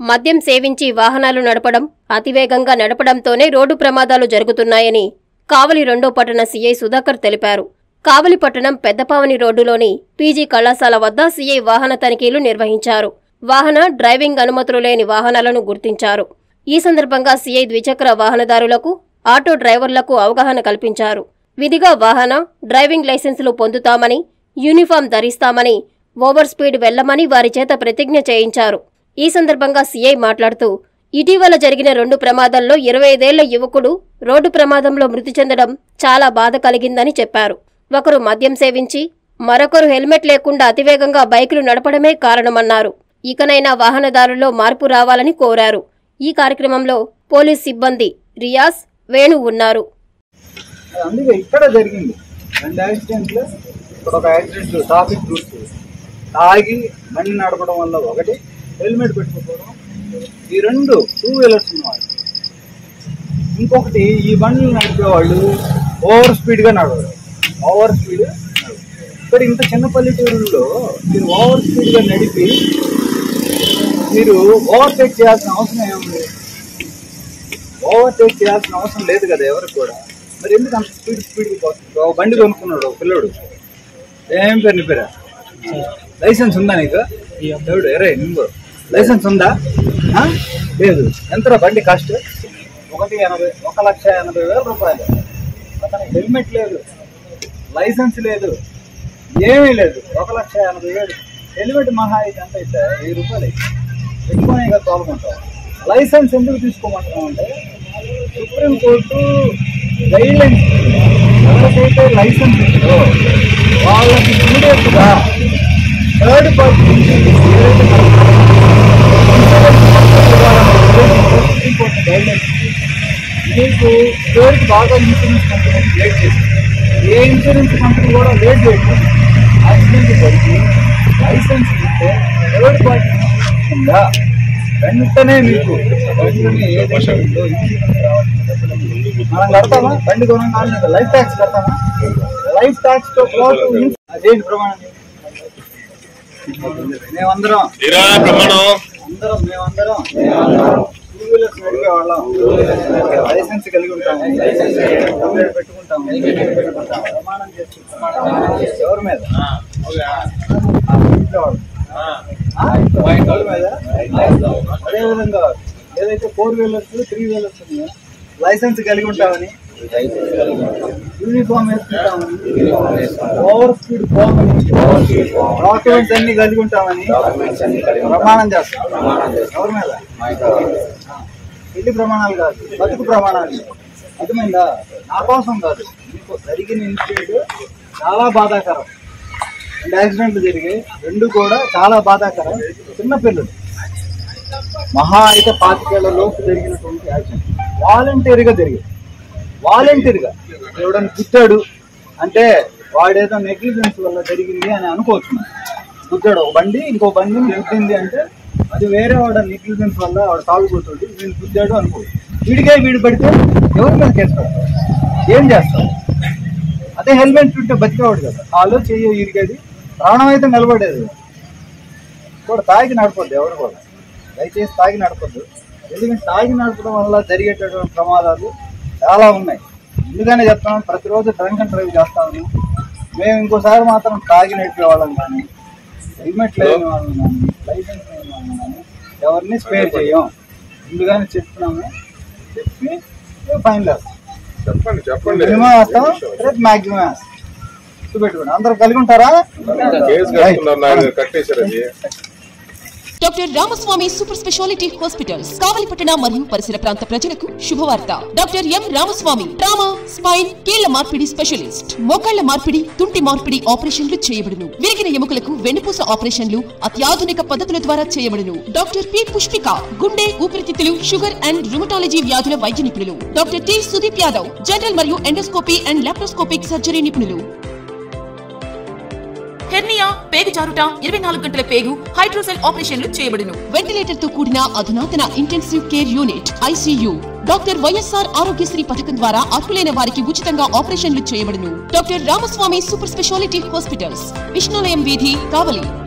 మద్యం సేవించి వాహనాలు నడపడం అతివేగంగా నడపడంతోనే రోడ్డు ప్రమాదాలు జరుగుతున్నాయని కావలి రెండో పట్టణ సీఐ సుధాకర్ తెలిపారు కావలి పట్టణం పెద్దపావని రోడ్డులోని పీజీ కళాశాల వద్ద సీఐ వాహన తనిఖీలు నిర్వహించారు వాహన డ్రైవింగ్ అనుమతులు లేని వాహనాలను గుర్తించారు ఈ సందర్భంగా సీఐ ద్విచక్ర వాహనదారులకు ఆటో డ్రైవర్లకు అవగాహన కల్పించారు విధిగా వాహన డ్రైవింగ్ లైసెన్సులు పొందుతామని యూనిఫామ్ ధరిస్తామని ఓవర్ స్పీడ్ వెళ్లమని వారి చేత ప్రతిజ్ఞ చేయించారు ఈ సందర్భంగా సీఐ మాట్లాడుతూ ఇటీవల జరిగిన రెండు ప్రమాదాల్లో ఇరవై ఐదేళ్ల యువకుడు రోడ్డు ప్రమాదంలో మృతి చెందడం చాలా బాధ కలిగిందని చెప్పారు ఒకరు మద్యం సేవించి మరొకరు హెల్మెట్ లేకుండా అతివేగంగా బైకులు నడపడమే కారణమన్నారు ఇకనైనా వాహనదారుల్లో మార్పు రావాలని కోరారు ఈ కార్యక్రమంలో పోలీస్ సిబ్బంది రియాజ్ వేణు ఉన్నారు అందుకే ఇక్కడ జరిగింది రెండు యాక్సిడెంట్లు ఇప్పుడు ఒక యాక్సిడెంట్ ట్రాఫిక్ రూల్స్ తాగి బండి నడపడం వల్ల ఒకటి హెల్మెట్ పెట్టుకోవడం ఈ రెండు టూ వీలర్స్ ఉన్నవాళ్ళు ఇంకొకటి ఈ బండ్లు నడిపే వాళ్ళు ఓవర్ స్పీడ్గా నడవరు ఓవర్ స్పీడ్ ఇక్కడ ఇంత చిన్న పల్లెటూరుల్లో మీరు ఓవర్ స్పీడ్గా నడిపి మీరు ఓవర్టేక్ చేయాల్సిన అవసరం ఏముంది ఓవర్టేక్ చేయాల్సిన అవసరం లేదు కదా ఎవరికి కూడా మరి ఎందుకు అంత స్పీడ్ స్పీడ్ పోతుంది ఒక బండి కొనుక్కున్నాడు ఒక పిల్లడు ఏం పేరు నీ పేరా లైసెన్స్ ఉందా నీకు దేవుడు ఎరే నువ్వు లైసెన్స్ ఉందా ఆ? లేదు ఎంతరా బండి కాస్ట్ ఒకటి ఎనభై ఒక లక్ష ఎనభై వేల రూపాయలు అతనికి హెల్మెట్ లేదు లైసెన్స్ లేదు ఏమీ లేదు ఒక లక్ష ఎనభై వేలు హెల్మెట్ మహా అయితే ఎంత అయితే వెయ్యి రూపాయలు అయితే పెట్టుకునే కదా తోలుకుంటాం లైసెన్స్ ఎందుకు తీసుకోమంటున్నాం అంటే సుప్రీంకోర్టు గైడ్ లైన్స్ ఎవరికైతే లైసెన్స్ ఉందో వాళ్ళకి ఇమీడియట్గా థర్డ్ పార్టీ ఏదైతే సుప్రీంకోర్టు గైడ్ లైన్స్ మీకు పేరుకి బాగా ఇన్సూరెన్స్ కంపెనీ లేట్ చేసింది ఏ ఇన్సూరెన్స్ కంపెనీ కూడా లేట్ చేయలేదు యాక్సిడెంట్ జరిగి లైసెన్స్ ఉంటే థర్డ్ పార్టీ ఉందా వెంటనే మీకు వెంటనే ఏదైతే ఉందో ఇన్సూరెన్స్ రావాల్సిన డబ్బులు మనం కడతామా బండి కొనగానే లైఫ్ ట్యాక్స్ కడతామా లైఫ్ ట్యాక్స్ తో పాటు ఇన్స్- అదేంటి ప్రమాణం మేమందరం తీరా ప్రమాణం అందరం మేమందరం టూ వీలర్స్ నడిపే వాళ్ళం లైసెన్స్ కలిగి ఉంటాము హెల్మెట్ పెట్టుకుంటాము ప్రమాణం చేసుకుంటాము ఎవరి మీద ఆ, ఇంట్లో వాళ్ళు. ఆ, వాళ్ళ మీద అదేవిధంగా ఏదైతే ఫోర్ వీలర్స్ త్రీ వీలర్స్ ఉన్నాయో లైసెన్స్ కలిగి ఉంటామని యూనిఫామ్ వేసుకుంటామని ఓవర్ స్పీడ్ పోమని డాక్యుమెంట్స్ అన్ని కలిగి ఉంటామని ప్రమాణం చేస్తాం ఎవరి మీద పెళ్లి ప్రమాణాలు కాదు బతుకు ప్రమాణాలు అర్థమైందా నా కోసం కాదు మీకు జరిగిన ఇన్సిడెంట్ చాలా బాధాకరం రెండు యాక్సిడెంట్లు జరిగాయి రెండు కూడా చాలా బాధాకరం చిన్న పిల్లలు మహా అయితే పాతికేళ్ల లోపు జరిగినటువంటి యాక్సిడెంట్ వాలంటీర్గా జరిగాయి వాలంటీర్గా ఎవడని గుద్దాడు అంటే వాడేదో నెగ్లిజెన్స్ వల్ల జరిగింది అని అనుకోవచ్చు మనం. గుద్దాడు ఒక బండి ఇంకో బండిని గుద్దింది అంటే అది వేరే వాడ నెగ్లిజెన్స్ వల్ల వాడు తాగుబోతుంది వీళ్ళు గుద్దాడు అనుకోవచ్చు వీడికే వీడు పడితే ఎవరి మీద కేసు పెడతారు ఏం చేస్తారు అదే హెల్మెట్ ఉంటే బతికేవాడు కదా కాలో చెయ్యి ఇరిగేది ప్రాణం అయితే నిలబడేది కదా. కూడా తాగి నడపద్దు ఎవరు కూడా దయచేసి తాగి నడపద్దు ఎందుకంటే తాగి నడపడం వల్ల జరిగేటటువంటి ప్రమాదాలు చాలా ఉన్నాయి ఎందుకనే చెప్తాను ప్రతిరోజు డ్రంక్ అండ్ డ్రైవ్ చేస్తాము మేము ఇంకోసారి మాత్రం తాగి నడిపే వాళ్ళం కానీ హెల్మెట్ లేని వాళ్ళం కానీ లైసెన్స్ లేని వాళ్ళం కానీ ఎవరిని స్పేర్ చేయం ముందుగానే చెప్తున్నాము చెప్పి ఫైన్ వేస్తాం చెప్పండి చెప్పండి మినిమం వేస్తాం రేపు మ్యాక్సిమం వేస్తాం గుర్తుపెట్టుకోండి అందరూ కలిగి ఉంటారా కేసు కట్టుకున్నారు నాయన కట్టేశారు అది doctor Ramaswamy super speciality hospitals కావలిపట్టణ మరియు పరిసర ప్రాంత ప్రజలకు శుభవార్త doctor M Ramaswamy trauma spine కీళ్ల మార్పిడి స్పెషలిస్ట్ మోకాళ్ల మార్పిడి తుంటి మార్పిడి ఆపరేషన్లు చేయబడును విరిగిన ఎముకలకు వెన్నుపూస ఆపరేషన్లు అత్యాధునిక పద్ధతుల ద్వారా చేయబడును డాక్టర్ పి పుష్పిక గుండె ఊపిరితిత్తులు షుగర్ అండ్ రుమటాలజీ వ్యాధుల వైద్య నిపుణులు doctor T Sudeep Yadav general మరియు ఎండోస్కోపీ అండ్ లాప్రోస్కోపిక్ సర్జరీ నిపుణులు హెర్నియా పేగు జారుట ఇరవై నాలుగు గంటల పేగు హైడ్రోసెల్ ఆపరేషన్లు చేయబడును వెంటిలేటర్ తో కూడిన అధునాతన intensive care unit ICU doctor YSR Aarogyasri పథకం ద్వారా అర్హులైన వారికి ఉచితంగా ఆపరేషన్లు చేయబడును doctor Ramaswamy super speciality hospitals Vishnulayam వీధి కావలి